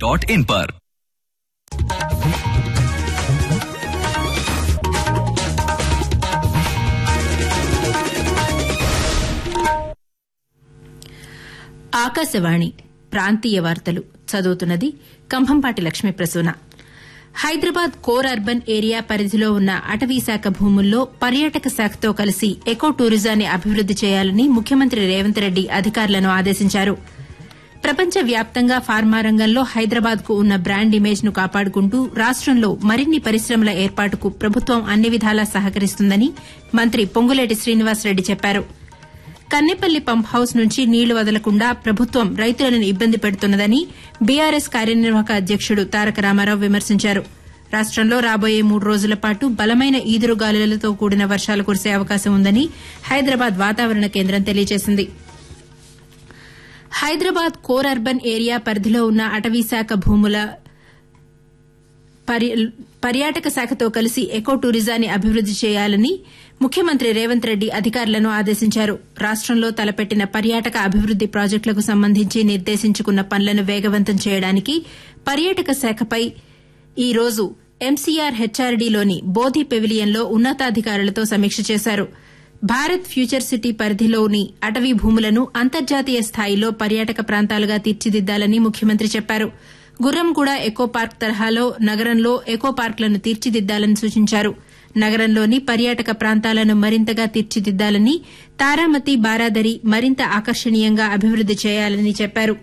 dot in पर ఆకాశవాణి ప్రాంతీయ వార్తలు చదువుతున్నది Kambhampati Lakshmi Prasuna Hyderabad core urban area పరిధిలో ఉన్న అటవీ శాఖ భూముల్లో పర్యాటక శాఖతో కలిసి ఎకో టూరిజాన్ని అభివృద్ది చేయాలని ముఖ్యమంత్రి రేవంత్ రెడ్డి అధికారులను ఆదేశించారు ప్రపంచ వ్యాప్తంగా ఫార్మా రంగంలో హైదరాబాద్ కు ఉన్న బ్రాండ్ ఇమేజ్ ను కాపాడుకుంటూ రాష్టంలో మరిన్ని పరిశ్రమల ఏర్పాటుకు ప్రభుత్వం అన్ని విధాలా సహకరిస్తుందని మంత్రి పొంగులేటి శ్రీనివాసరెడ్డి చెప్పారు కన్నెపల్లి పంప్ హౌస్ నుంచి నీళ్లు వదలకుండా ప్రభుత్వం రైతులను ఇబ్బంది పెడుతున్నదని బీఆర్ఎస్ కార్యనిర్వాహక అధ్యకుడు తారక రామారావు విమర్శించారు రాష్టంలో రాబోయే మూడు రోజుల పాటు బలమైన ఈదురుగాలులతో కూడిన వర్షాలు కురిసే అవకాశం ఉందని హైదరాబాద్ వాతావరణ కేంద్రం తెలియజేసింది హైదరాబాద్ కోర్ అర్బన్ ఏరియా పరిధిలో ఉన్న అటవీ శాఖ భూముల పర్యాటక శాఖతో కలిసి ఎకో టూరిజాన్ని అభివృద్ది చేయాలని ముఖ్యమంత్రి రేవంత్ రెడ్డి అధికారులను ఆదేశించారు రాష్టంలో తలపెట్టిన పర్యాటక అభివృద్ది ప్రాజెక్టులకు సంబంధించి నిర్దేశించుకున్న పనులను వేగవంతం చేయడానికి పర్యాటక శాఖపై ఈ రోజు ఎంసీఆర్ హెచ్ఆర్డీలోని బోధి పెవిలియన్లో ఉన్నతాధికారులతో సమీక్ష చేశారు భారత్ ఫ్యూచర్ సిటీ పరిధిలోని అటవీ భూములను అంతర్జాతీయ స్థాయిలో పర్యాటక ప్రాంతాలుగా తీర్చిదిద్దాలని ముఖ్యమంత్రి చెప్పారు గుర్రంగూడ ఎకో పార్క్ తరహాలో నగరంలో ఎకో పార్కులను తీర్చిదిద్దాలని సూచించారు నగరంలోని పర్యాటక ప్రాంతాలను మరింతగా తీర్చిదిద్దాలని తారామతి బారాదరి మరింత ఆకర్షణీయంగా అభివృద్ది చేయాలని చెప్పారు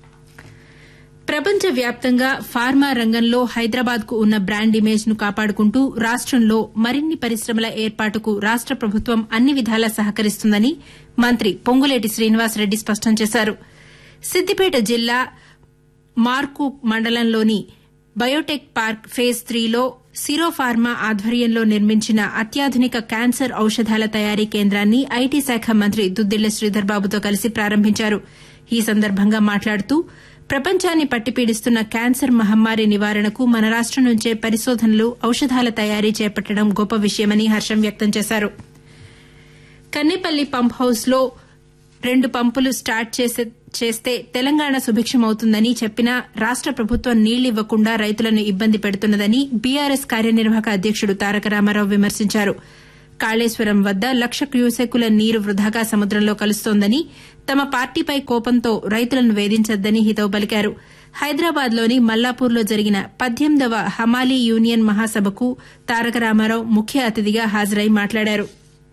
ప్రపంచ వ్యాప్తంగా ఫార్మా రంగంలో హైదరాబాద్ కు ఉన్న బ్రాండ్ ఇమేజ్ ను కాపాడుకుంటూ రాష్టంలో మరిన్ని పరిశ్రమల ఏర్పాటుకు రాష్ట ప్రభుత్వం అన్ని విధాలా సహకరిస్తుందని మంత్రి పొంగులేటి శ్రీనివాసరెడ్డి స్పష్టం చేశారు సిద్దిపేట జిల్లా మార్కు మండలంలోని బయోటెక్ పార్క్ ఫేజ్ త్రీలో సిరోఫార్మా ఆధ్వర్యంలో నిర్మించిన అత్యాధునిక క్యాన్సర్ ఔషధాల తయారీ కేంద్రాన్ని ఐటీ శాఖ మంత్రి దుద్దిళ్ల శ్రీధర్ బాబుతో కలిసి ప్రారంభించారు ఈ సందర్భంగా మాట్లాడుతూ ప్రపంచాన్ని పట్టిపీడిస్తున్న క్యాన్సర్ మహమ్మారి నివారణకు మన రాష్టం నుంచే పరిశోధనలు ఔషధాల తయారీ చేపట్టడం గొప్ప విషయమని హర్షం వ్యక్తం చేశారు కన్నెపల్లి పంప్ హౌస్ లో రెండు పంపులు స్టార్ట్ చేస్తే తెలంగాణ సుభిక్షమవుతుందని చెప్పినా రాష్ట ప్రభుత్వం నీళ్లివ్వకుండా రైతులను ఇబ్బంది పెడుతున్నదని బీఆర్ఎస్ కార్యనిర్వాహక అధ్యకుడు తారక రామారావు విమర్శించారు కాళేశ్వరం వద్ద లక్ష క్యూసెక్కుల నీరు వృధాగా సముద్రంలో కలుస్తోందని తమ పార్టీపై కోపంతో రైతులను వేధించొద్దని హితవు పలికారు హైదరాబాద్లోని మల్లాపూర్లో జరిగిన పద్దెనిమిదవ హమాలీ యూనియన్ మహాసభకు తారక రామారావు ముఖ్య అతిథిగా హాజరై మాట్లాడారు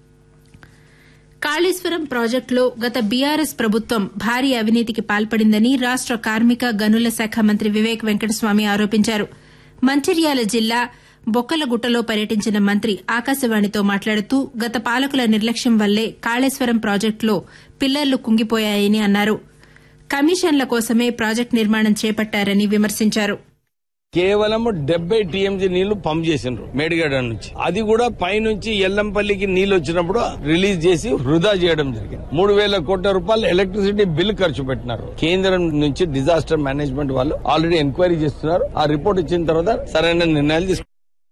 కాళేశ్వరం ప్రాజెక్టులో గత బీఆర్ఎస్ ప్రభుత్వం భారీ అవినీతికి పాల్పడిందని రాష్ట కార్మిక గనుల శాఖ మంత్రి వివేక్ వెంకటస్వామి ఆరోపించారు మంచిర్యాల జిల్లా బొక్కలగుట్టలో పర్యటించిన మంత్రి ఆకాశవాణితో మాట్లాడుతూ గత పాలకుల నిర్లక్ష్యం వల్లే కాళేశ్వరం ప్రాజెక్టులో పిల్లర్లు కుంగిపోయాయని అన్నారు కమిషన్ల కోసమే ప్రాజెక్టు నిర్మాణం చేపట్టారని విమర్శించారు కేవలం డెబ్బై టీఎంసీ నీళ్లు పంప్ చేసిండ్రు మేడిగడ్డ నుంచి అది కూడా పైనుంచి ఎల్లంపల్లికి నీళ్లు వచ్చినప్పుడు రిలీజ్ చేసి వృధా చేయడం జరిగింది మూడు వేల కోట్ల రూపాయలు ఎలక్ట్రిసిటీ బిల్ ఖర్చు పెట్టినారు కేంద్రం నుంచి డిజాస్టర్ మేనేజ్మెంట్ వాళ్ళు ఆల్రెడీ ఎంక్వైరీ చేస్తున్నారు ఆ రిపోర్ట్ ఇచ్చిన తర్వాత సరైన నిర్ణయాలు తీసుకు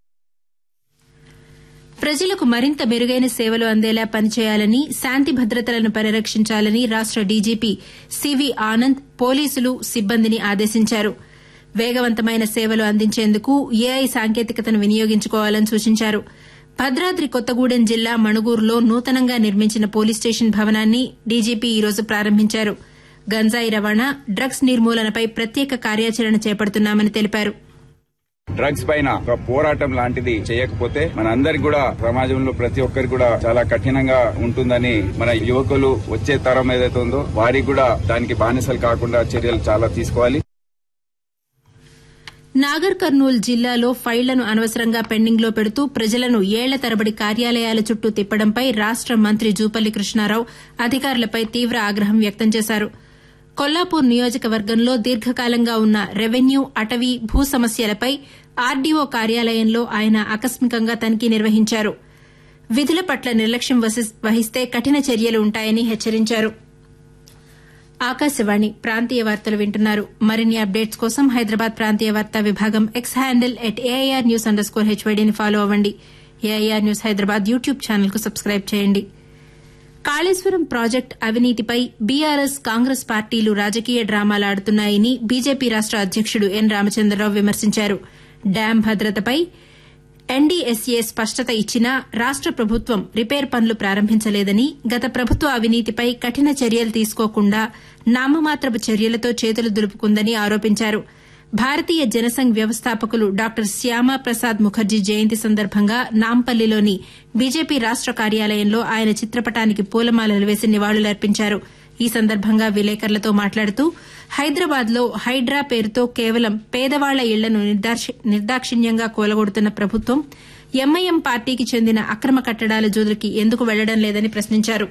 ప్రజలకు మరింత మెరుగైన సేవలు అందేలా పనిచేయాలని శాంతి భద్రతలను పరిరక్షించాలని రాష్ట డీజీపీ సివి ఆనంద్ పోలీసులు సిబ్బందిని ఆదేశించారు వేగవంతమైన సేవలు అందించేందుకు ఏఐ సాంకేతికతను వినియోగించుకోవాలని సూచించారు భద్రాద్రి కొత్తగూడెం జిల్లా మణుగూరులో నూతనంగా నిర్మించిన పోలీస్ స్టేషన్ భవనాన్ని డీజీపీ ఈ రోజు ప్రారంభించారు గంజాయి రవాణా డ్రగ్స్ నిర్మూలనపై ప్రత్యేక కార్యాచరణ చేపడుతున్నామని తెలిపారు డ్రగ్స్ పైన ఒక పోరాటం లాంటిది చేయకపోతే మన అందరికి కూడా సమాజంలో ప్రతి ఒక్కరికి కూడా చాలా కఠినంగా ఉంటుందని మన యువకులు వచ్చే తరం ఏదైతే ఉందో వారికి కూడా దానికి బానిసలు కాకుండా చర్యలు చాలా తీసుకోవాలి నాగర్ కర్నూల్ జిల్లాలో ఫైళ్లను అనవసరంగా పెండింగ్లో పెడుతూ ప్రజలను ఏళ్ల తరబడి కార్యాలయాల చుట్టూ తిప్పడంపై రాష్ట మంత్రి జూపల్లి కృష్ణారావు అధికారులపై తీవ్ర ఆగ్రహం వ్యక్తం చేశారు కొల్లాపూర్ నియోజకవర్గంలో దీర్ఘకాలంగా ఉన్న రెవెన్యూ అటవీ భూ సమస్యలపై ఆర్డీఓ కార్యాలయంలో ఆయన ఆకస్మికంగా తనిఖీ నిర్వహించారు విధుల పట్ల నిర్లక్ష్యం వహిస్తే కఠిన చర్యలు ఉంటాయని హెచ్చరించారు ఆకాశవాణి ప్రాంతీయ వార్తలు వింటున్నారు మరిన్ని అప్డేట్స్ కోసం హైదరాబాద్ ప్రాంతీయ వార్తా విభాగం X handle at AIR news underscore హెచ్వైడీని ఫాలో అవ్వండి AIR news Hyderabad YouTube channel కు సబ్స్క్రైబ్ చేయండి కాళేశ్వరం ప్రాజెక్టు అవినీతిపై బీఆర్ఎస్ కాంగ్రెస్ పార్టీలు రాజకీయ డ్రామాలాడుతున్నాయని బీజేపీ రాష్ట అధ్యకుడు ఎన్ రామచంద్రరావు విమర్శించారు డ్యాం భద్రతపై ఎన్డీఎస్ఏ స్పష్టత ఇచ్చినా రాష్ట ప్రభుత్వం రిపేర్ పనులు ప్రారంభించలేదని గత ప్రభుత్వ అవినీతిపై కఠిన చర్యలు తీసుకోకుండా నామమాత్రపు చర్యలతో చేతులు దులుపుకుందని ఆరోపించారు భారతీయ జనసంఘ్ వ్యవస్థాపకులు డాక్టర్ శ్యామా ప్రసాద్ ముఖర్జీ జయంతి సందర్భంగా నాంపల్లిలోని బీజేపీ రాష్ట కార్యాలయంలో ఆయన చిత్రపటానికి పూలమాలలు వేసి నివాళులర్పించారు ఈ సందర్భంగా విలేకరులతో మాట్లాడుతూ హైదరాబాద్ లో హైడ్రా పేరుతో కేవలం పేదవాళ్ల ఇళ్లను నిర్దాక్షిణ్యంగా కూలగొడుతున్న ప్రభుత్వం ఎంఐఎం పార్టీకి చెందిన అక్రమ కట్టడాల జోలికి ఎందుకు వెళ్లడం లేదని ప్రశ్నించారు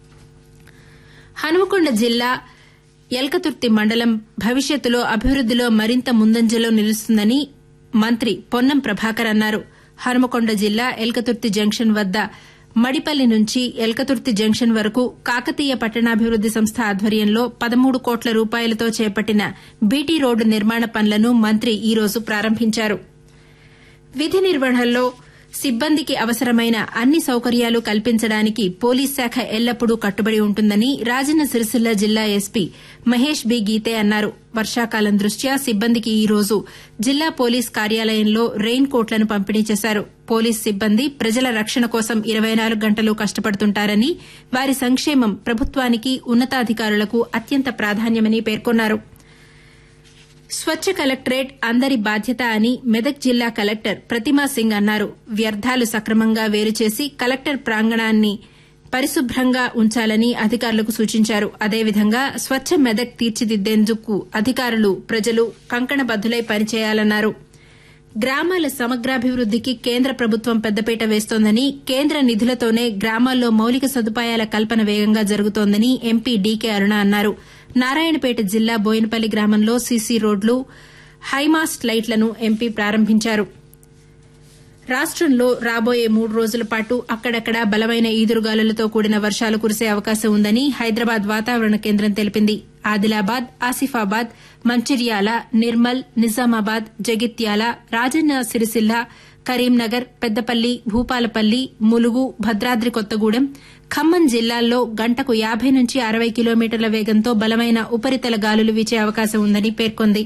హనుమకొండ జిల్లా ఎల్కతుర్తి మండలం భవిష్యత్తులో అభివృద్దిలో మరింత ముందంజలో నిలుస్తుందని మంత్రి పొన్నం ప్రభాకర్ అన్నారు హనుమకొండ జిల్లా ఎల్కతుర్తి జంక్షన్ వద్ద మడిపల్లి నుంచి ఎల్కతుర్తి జంక్షన్ వరకు కాకతీయ పట్టణాభివృద్ది సంస్థ ఆధ్వర్యంలో పదమూడు కోట్ల రూపాయలతో చేపట్టిన బీటీ రోడ్డు నిర్మాణ పనులను మంత్రి ఈ రోజు ప్రారంభించారు విధి నిర్వహణలో సిబ్బందికి అవసరమైన అన్ని సౌకర్యాలు కల్పించడానికి పోలీస్ శాఖ ఎల్లప్పుడూ కట్టుబడి ఉంటుందని రాజన్న సిరిసిల్ల జిల్లా ఎస్పీ మహేష్ బి గీతే అన్నారు వర్షాకాలం దృష్ట్యా సిబ్బందికి ఈ రోజు జిల్లా పోలీస్ కార్యాలయంలో రెయిన్ కోట్లను పంపిణీ చేశారు పోలీస్ సిబ్బంది ప్రజల రక్షణ కోసం ఇరవై నాలుగు గంటలు కష్టపడుతుంటారని వారి సంక్షేమం ప్రభుత్వానికి ఉన్నతాధికారులకు అత్యంత ప్రాధాన్యమని పేర్కొన్నారు స్వచ్ఛ కలెక్టరేట్ అందరి బాధ్యత అని మెదక్ జిల్లా కలెక్టర్ ప్రతిమా సింగ్ అన్నారు వ్యర్థాలు సక్రమంగా వేరుచేసి కలెక్టర్ ప్రాంగణాన్ని పరిశుభ్రంగా ఉంచాలని అధికారులకు సూచించారు అదేవిధంగా స్వచ్ఛ మెదక్ తీర్చిదిద్దేందుకు అధికారులు ప్రజలు కంకణబద్దులై పనిచేయాలన్నారు గ్రామాల సమగ్రాభివృద్దికి కేంద్ర ప్రభుత్వం పెద్దపీట వేస్తోందని కేంద్ర నిధులతోనే గ్రామాల్లో మౌలిక సదుపాయాల కల్పన వేగంగా జరుగుతోందని ఎంపీ డీకే అరుణ అన్నారు నారాయణపేట జిల్లా బోయినపల్లి గ్రామంలో సీసీ రోడ్లు హైమాస్ట్ లైట్లను ఎంపీ ప్రారంభించారు రాష్టంలో రాబోయే మూడు రోజుల పాటు అక్కడక్కడ బలమైన ఈదురుగాలులతో కూడిన వర్షాలు కురిసే అవకాశం ఉందని హైదరాబాద్ వాతావరణ కేంద్రం తెలిపింది ఆదిలాబాద్ ఆసిఫాబాద్ మంచిర్యాల నిర్మల్ నిజామాబాద్ జగిత్యాల రాజన్న సిరిసిల్ల కరీంనగర్ పెద్దపల్లి భూపాలపల్లి ములుగు భద్రాద్రి కొత్తగూడెం ఖమ్మం జిల్లాల్లో గంటకు యాబై నుంచి అరవై కిలోమీటర్ల వేగంతో బలమైన ఉపరితల గాలులు వీచే అవకాశం ఉందని పేర్కొంది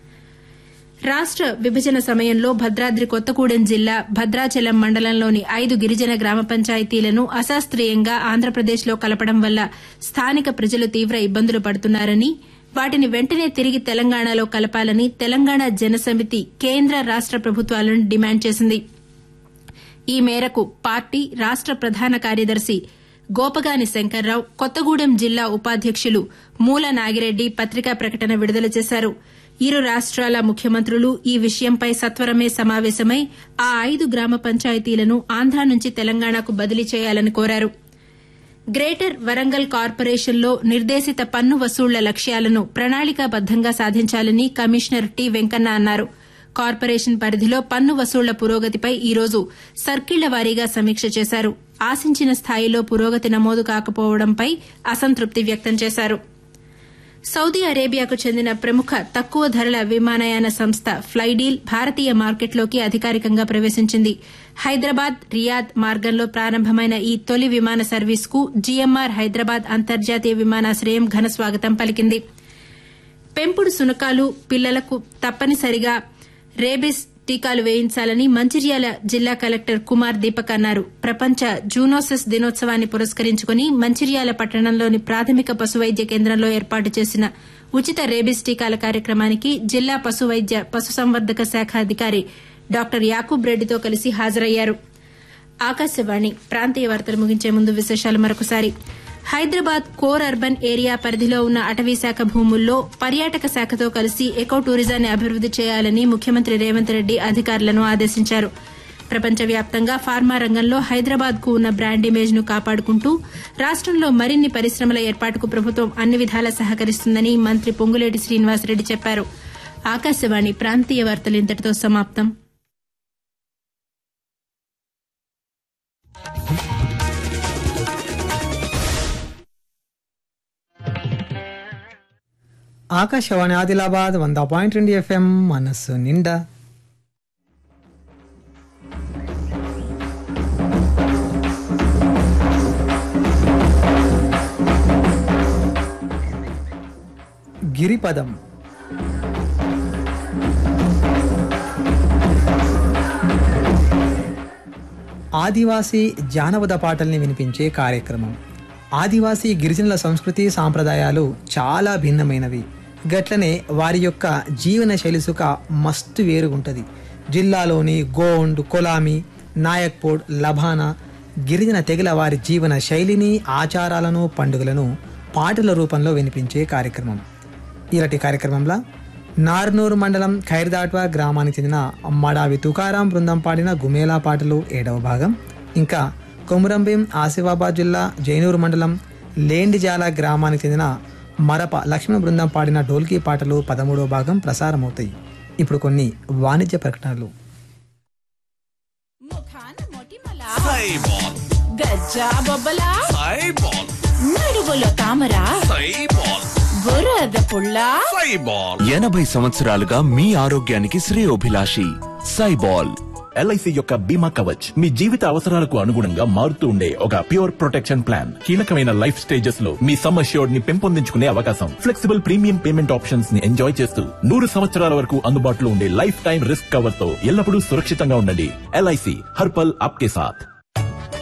రాష్ట విభజన సమయంలో భద్రాద్రి కొత్తగూడెం జిల్లా భద్రాచలం మండలంలోని ఐదు గిరిజన గ్రామ పంచాయతీలను అశాస్త్రీయంగా ఆంధ్రప్రదేశ్లో కలపడం వల్ల స్థానిక ప్రజలు తీవ్ర ఇబ్బందులు పడుతున్నారని వాటిని వెంటనే తిరిగి తెలంగాణలో కలపాలని తెలంగాణ జనసమితి కేంద్ర రాష్ట ప్రభుత్వాలను డిమాండ్ చేసింది ఈ మేరకు పార్టీ రాష్ట ప్రధాన కార్యదర్శి గోపగాని శంకర్రావు కొత్తగూడెం జిల్లా ఉపాధ్యకులు మూల నాగిరెడ్డి పత్రికా ప్రకటన విడుదల చేశారు ఇరు రాష్ట్రాల ముఖ్యమంత్రులు ఈ విషయంపై సత్వరమే సమావేశమై ఆ ఐదు గ్రామ పంచాయతీలను ఆంధ్ర నుంచి తెలంగాణకు బదిలీ చేయాలని కోరారు గ్రేటర్ వరంగల్ కార్పొరేషన్లో నిర్దేశిత పన్ను వసూళ్ల లక్ష్యాలను ప్రణాళికాబద్దంగా సాధించాలని కమిషనర్ టి వెంకన్న అన్నారు కార్పొరేషన్ పరిధిలో పన్ను వసూళ్ల పురోగతిపై ఈ రోజు సర్కిళ్ల వారీగా సమీక్ష చేశారు ఆశించిన స్థాయిలో పురోగతి నమోదు కాకపోవడంపై అసంతృప్తి వ్యక్తం చేశారు సౌదీ అరేబియాకు చెందిన ప్రముఖ తక్కువ ధరల విమానయాన సంస్థ ఫ్లైడీల్ భారతీయ మార్కెట్లోకి అధికారికంగా ప్రవేశించింది హైదరాబాద్ రియాద్ మార్గంలో ప్రారంభమైన ఈ తొలి విమాన సర్వీసుకు జీఎంఆర్ హైదరాబాద్ అంతర్జాతీయ విమానాశ్రయం ఘన స్వాగతం పలికింది పెంపుడు సునకాలు పిల్లలకు తప్పనిసరిగా రేబిస్ టీకాలు వేయించాలని మంచిర్యాల జిల్లా కలెక్టర్ కుమార్ దీపక్ అన్నారు ప్రపంచ జూనోసిస్ దినోత్సవాన్ని పురస్కరించుకుని మంచిర్యాల పట్టణంలోని ప్రాథమిక పశువైద్య కేంద్రంలో ఏర్పాటు చేసిన ఉచిత రేబిస్ టీకాల కార్యక్రమానికి జిల్లా పశువైద్య పశుసంవర్ధక శాఖ అధికారి డాక్టర్ యాకూబ్ రెడ్డితో కలిసి హాజరయ్యారు ఆకాశవాణి ప్రాంతీయ వార్తలు ముగించే ముందు విశేషాలు మరొకసారి హైదరాబాద్ కోర్ అర్బన్ ఏరియా పరిధిలో ఉన్న అటవీ శాఖ భూముల్లో పర్యాటక శాఖతో కలిసి ఎకో టూరిజాన్ని అభివృద్ది చేయాలని ముఖ్యమంత్రి రేవంత్ రెడ్డి అధికారులను ఆదేశించారు ప్రపంచవ్యాప్తంగా ఫార్మా రంగంలో హైదరాబాద్ కు ఉన్న బ్రాండ్ ఇమేజ్ ను కాపాడుకుంటూ రాష్టంలో మరిన్ని పరిశ్రమల ఏర్పాటుకు ప్రభుత్వం అన్ని విధాలా సహకరిస్తుందని మంత్రి పొంగులేటి శ్రీనివాసరెడ్డి చెప్పారు ఆకాశవాణి ప్రాంతీయ వార్తలు ఇంతటితో సమాప్తం ఆకాశవాణి ఆదిలాబాద్ వంద పాయింట్ రెండు ఎఫ్ఎం మనస్సు నిండా గిరిపదం ఆదివాసీ జానపద పాటల్ని వినిపించే కార్యక్రమం ఆదివాసీ గిరిజనుల సంస్కృతి సాంప్రదాయాలు చాలా భిన్నమైనవి గట్లనే వారి యొక్క జీవన శైలిసుక మస్తు వేరుగుంటది జిల్లాలోని గోండ్ కొలామి నాయక్పూడ్ లబానా గిరిజన తెగల వారి జీవన శైలిని ఆచారాలను పండుగలను పాటల రూపంలో వినిపించే కార్యక్రమం ఇలాంటి కార్యక్రమంలో నార్నూరు మండలం ఖైర్దాట్వా గ్రామానికి చెందిన మడావి తుకారాం బృందం పాడిన గుమేలా పాటలు ఏడవ భాగం ఇంకా కొమురంభీం ఆసిఫాబాద్ జిల్లా జైనూరు మండలం లేండిజాల గ్రామానికి చెందిన మరప లక్ష్మణ బృందం పాడిన డోల్కీ పాటలు పదమూడవ భాగం ప్రసారమవుతాయి ఇప్పుడు కొన్ని వాణిజ్య ప్రకటనలు ముఖాన మొటిమల సైబాల్ గజ్జా బొబ్బల సైబాల్ నడువులో తామర సైబాల్ బురద పుల్ల సైబాల్ ఎనభై సంవత్సరాలుగా మీ ఆరోగ్యానికి శ్రేయోభిలాషి సైబాల్ ఎల్ఐసి యొక్క బీమా కవచ్ మీ జీవిత అవసరాలకు అనుగుణంగా మారుతూ ఉండే ఒక ప్యూర్ ప్రొటెక్షన్ ప్లాన్ కీలకమైన లైఫ్ స్టేజెస్ లో మీ సమ్ అష్యూర్డ్ ని పెంపొందించుకునే అవకాశం ఫ్లెక్సిబుల్ ప్రీమియం పేమెంట్ ఆప్షన్స్ ని ఎంజాయ్ చేస్తూ నూరు సంవత్సరాల వరకు అందుబాటులో ఉండే లైఫ్ టైం రిస్క్ కవర్ తో ఎల్లప్పుడూ సురక్షితంగా ఉండండి ఎల్ఐసి హర్పల్ ఆప్కే సాథ్